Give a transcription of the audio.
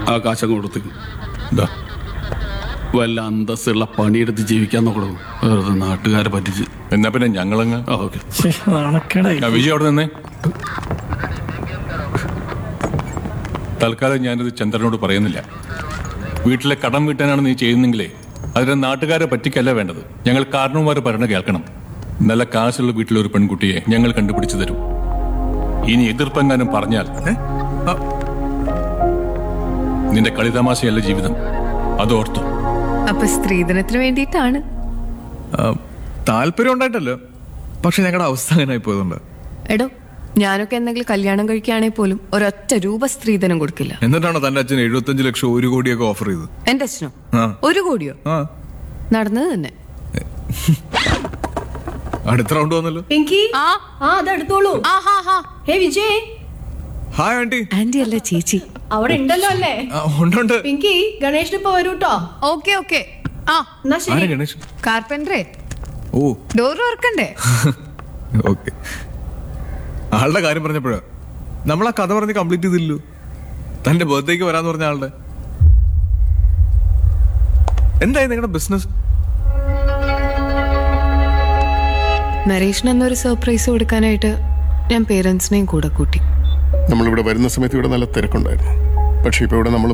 ആ കാശങ്ങ് കൊടുത്തേക്ക് ഇതാ വല്ല അന്തസ്സുള്ള പണിയെടുത്ത് ജീവിക്കാൻ നോക്കണം വെറുതെ നാട്ടുകാരെ പറ്റിച്ച് എന്നാ പിന്നെ ഞങ്ങളങ്ങ് ആ ഓക്കെ നാണക്കേടായി ആ, വിജയ് അവിടെ നിന്നേ തൽക്കാലം ഞാനിത് ചന്ദ്രനോട് പറയുന്നില്ല വീട്ടിലെ കടം വീട്ടാനാണ് നീ ചെയ്യുന്നെങ്കിലേ അതിന് നാട്ടുകാരെ പറ്റിക്കല്ല വേണ്ടത് ഞങ്ങൾ കാരണവന്മാരെ പറയണ കേൾക്കണം നല്ല കാശുള്ള വീട്ടിലെ ഒരു പെൺകുട്ടിയെ ഞങ്ങൾ കണ്ടുപിടിച്ചു തരും ഇനി എതിർപ്പെങ്ങാനും പറഞ്ഞാൽ നിന്റെ കളിതമാശയല്ല ജീവിതം അത് ഓർത്തു അപ്പൊ സ്ത്രീധനത്തിന് വേണ്ടിയിട്ടാണ് താല്പര്യം ഉണ്ടായിട്ടല്ലോ പക്ഷെ ഞങ്ങളുടെ അവസ്ഥ അങ്ങനെ പോയതുകൊണ്ട് എടോ ഞാനൊക്കെ എന്തെങ്കിലും കല്യാണം കഴിക്കുകയാണെങ്കിൽ പോലും ഒരൊറ്റ രൂപ സ്ത്രീധനം കൊടുക്കില്ല എന്നിട്ടാണോ തന്റെ അച്ഛൻ എഴുപത്തഞ്ച് ലക്ഷം ഒരു കോടിയൊക്കെ ഓഫർ ചെയ്തത് എന്റെ അച്ഛനോ ആ. ഒരു കോടിയോ ആ നടന്നത് തന്നെ അടുത്ത റൗണ്ട് വന്നല്ലോ പിങ്കി ആ ആ അതെടുത്തോളൂ ആ ഹാ ഹാ ഹേ വിജയ് ഹായ് ആന്റി ആന്റി അല്ല ചേച്ചി അവിടെ ഉണ്ടല്ലോ അല്ലേ ആ, ഉണ്ടുണ്ട് പിങ്കി ഗണേഷിന് ഇപ്പൊ വരൂട്ടോ ഓക്കെ ഓക്കെ ആ എന്നാ ആരെ ശരി ഗണേഷ് കാർപ്പൻട്രേ ഓ ഡോർ ഓർക്കണ്ടേ ഓക്കെ ആളുടെ കാര്യം പറഞ്ഞപ്പോഴാ നമ്മൾ ആ കഥ പറഞ്ഞ് കംപ്ലീറ്റ് ചെയ്തില്ലല്ലോ തന്റെ ബർത്ത്ഡേക്ക് വരാന്ന് പറഞ്ഞ ആളുടെ എന്തായി നിങ്ങളുടെ ബിസിനസ് നരേഷിന് എന്നൊരു സർപ്രൈസ് കൊടുക്കാനായിട്ട് ഞാൻ പേരൻസിനെയും കൂടെ കൂട്ടി നമ്മളിവിടെ വരുന്ന സമയത്ത് ഇവിടെ നല്ല തിരക്കുണ്ടായിരുന്നു പക്ഷെ ഇപ്പോൾ ഇവിടെ നമ്മൾ